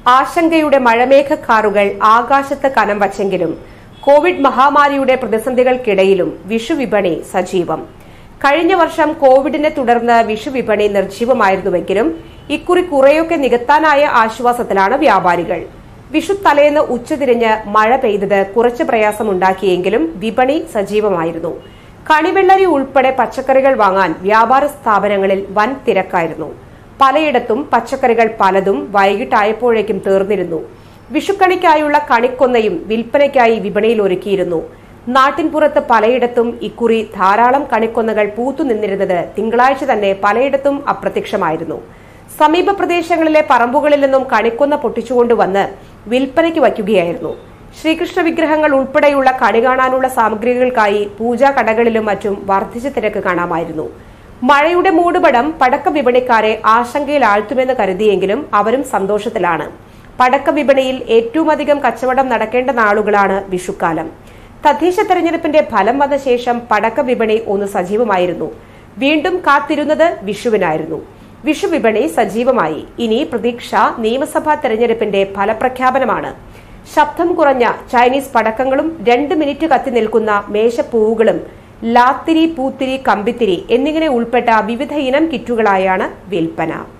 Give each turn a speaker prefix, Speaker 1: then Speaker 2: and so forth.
Speaker 1: ആശങ്കയുടെ മഴമേഘക്കാറുകൾ ആകാശത്ത് കനം വച്ചെങ്കിലും കോവിഡ് മഹാമാരിയുടെ പ്രതിസന്ധികൾക്കിടയിലും വിഷു വിപണി സജീവം കഴിഞ്ഞ വർഷം കോവിഡിനെ തുടർന്ന് വിഷു വിപണി നിർജീവമായിരുന്നുവെങ്കിലും ഇക്കുറി കുറെയൊക്കെ നികത്താനായ ആശ്വാസത്തിലാണ് വ്യാപാരികൾ വിഷു തലേന്ന് ഉച്ചതിരിഞ്ഞ് മഴ പെയ്തത് കുറച്ച് പ്രയാസമുണ്ടാക്കിയെങ്കിലും വിപണി സജീവമായിരുന്നു കണിവെള്ളരി ഉൾപ്പെടെ പച്ചക്കറികൾ വാങ്ങാൻ വ്യാപാര സ്ഥാപനങ്ങളിൽ വൻ തിരക്കായിരുന്നു പലയിടത്തും പച്ചക്കറികൾ പലതും വൈകിട്ടായപ്പോഴേക്കും തീർന്നിരുന്നു വിഷുക്കണിക്കായുള്ള കണിക്കൊന്നയും വിൽപ്പനയ്ക്കായി വിപണിയിൽ ഒരുക്കിയിരുന്നു നാട്ടിൻപുറത്ത് പലയിടത്തും ഇക്കുറി ധാരാളം കണിക്കൊന്നകൾ പൂത്തുനിന്നിരുന്നത് തിങ്കളാഴ്ച തന്നെ പലയിടത്തും അപ്രത്യക്ഷമായിരുന്നു സമീപ പ്രദേശങ്ങളിലെ പറമ്പുകളിൽ നിന്നും കണിക്കൊന്ന പൊട്ടിച്ചുകൊണ്ടുവന്ന് വിൽപ്പനയ്ക്ക് വയ്ക്കുകയായിരുന്നു ശ്രീകൃഷ്ണ വിഗ്രഹങ്ങൾ ഉൾപ്പെടെയുള്ള കണി കാണാനുള്ള സാമഗ്രികൾക്കായി പൂജാ കടകളിലും മറ്റും വർദ്ധിച്ച തിരക്ക് കാണാമായിരുന്നു മഴയുടെ മൂടുപടം പടക്ക വിപണിക്കാരെ ആശങ്കയിൽ ആഴ്ത്തുമെന്ന് കരുതിയെങ്കിലും അവരും സന്തോഷത്തിലാണ് പടക്ക വിപണിയിൽ ഏറ്റവും അധികം കച്ചവടം നടക്കേണ്ട നാളുകളാണ് വിഷുക്കാലം തദ്ദേശ തെരഞ്ഞെടുപ്പിന്റെ ഫലം വന്ന ശേഷം പടക്ക വിപണി ഒന്ന് സജീവമായിരുന്നു വീണ്ടും കാത്തിരുന്നത് വിഷുവിനായിരുന്നു വിഷു വിപണി സജീവമായി ഇനി പ്രതീക്ഷ നിയമസഭാ തെരഞ്ഞെടുപ്പിന്റെ ഫലപ്രഖ്യാപനമാണ് ശബ്ദം കുറഞ്ഞ ചൈനീസ് പടക്കങ്ങളും രണ്ട് മിനിറ്റ് കത്തി നിൽക്കുന്ന മേശപ്പൂവുകളും ലാത്തിരി പൂത്തിരി കമ്പിത്തിരി എന്നിങ്ങനെ ഉൾപ്പെട്ട വിവിധ ഇനം കിറ്റുകളായാണ് വിൽപ്പന